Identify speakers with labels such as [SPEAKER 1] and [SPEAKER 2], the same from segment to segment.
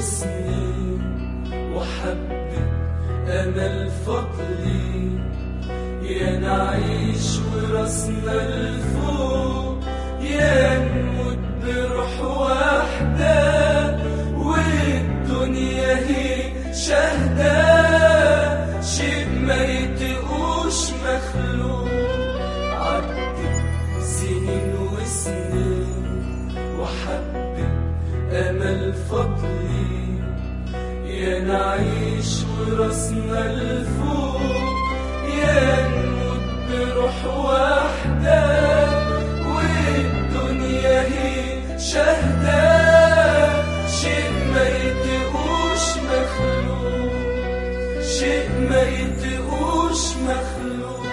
[SPEAKER 1] وسنين وحبة أمل فضلي يا نعيش وراسنا لفوق يا نموت بروح واحدة والدنيا هي شهدة شيء ما يتقوش مخلوق عدت سنين وسنين وحبة أمل فضلي يا نعيش وراسنا لفوق يا نموت بروح واحدة والدنيا هي شهدة شيء ما يتقوش مخلوق شيء ما يتقوش مخلوق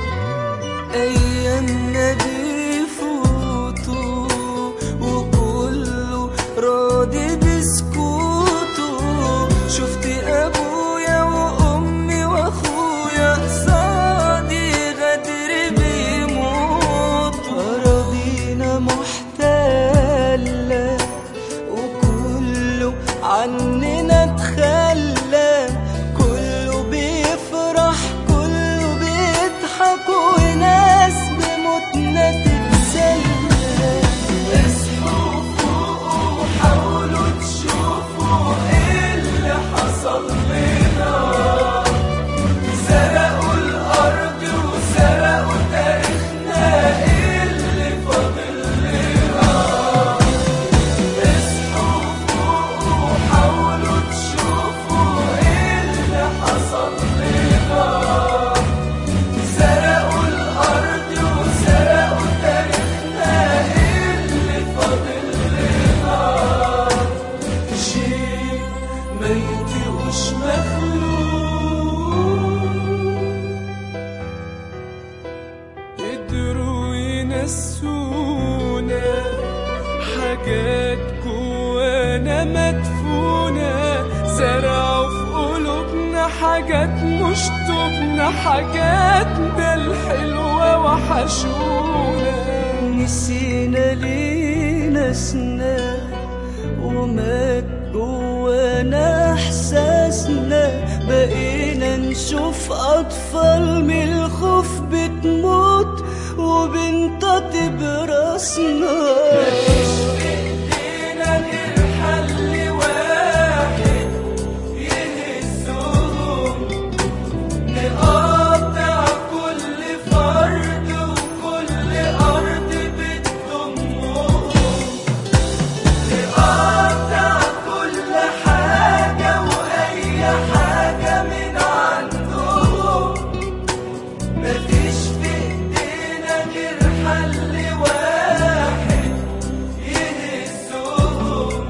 [SPEAKER 2] أيامنا بيفوتوا وكله راضي بسكوته شفت أبويا وأمي وأخويا قصادي غدر بيموت أراضينا محتلة وكله عننا اتخلى كله بيفرح كله بيضحك وناس بموتنا تتسلى
[SPEAKER 1] اصحوا فوقوا وحاولوا تشوفوا ايه اللي حصل لنا سرقوا الارض وسرقوا تاريخنا ايه اللي فاضل لنا اصحوا فوقوا وحاولوا تشوفوا ايه اللي حصل لنا سرقوا الأرض وسرقوا تاريخنا إيه اللي فاضل لنا شيء ما يطيقوش مخلوق قدروا ينسونا حاجات جوانا مدفونة زرعوا في قلوبنا حاجات مش تبنا حاجاتنا الحلوة وحشونا
[SPEAKER 2] نسينا ليه ناسنا ومات جوانا احساسنا بقينا نشوف اطفال من الخوف بتموت وبنطاطي براسنا
[SPEAKER 1] ايدينا غير حل واحد يهزهم نقاطع كل فرد وكل أرض بتضمهم نقاطع كل حاجة وأي حاجة من عندهم مفيش في ايدينا غير حل واحد يهزهم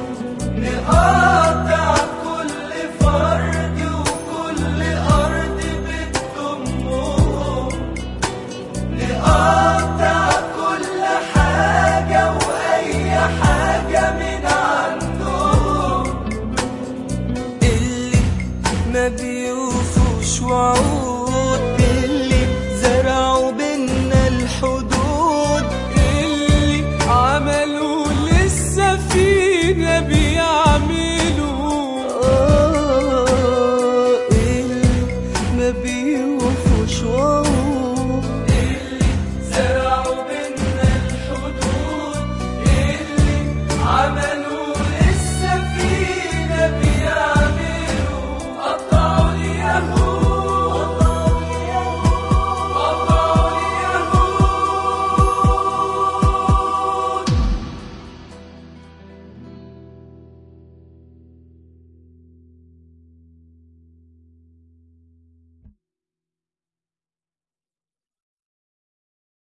[SPEAKER 1] نقاطع كل فرد وكل أرض بتضمهم نقاطع كل حاجة وأي حاجة من عندهم
[SPEAKER 2] اللي ما بيوفوش وعود اللي زرعوا بينا الحدود
[SPEAKER 1] اللي عملوا لسه في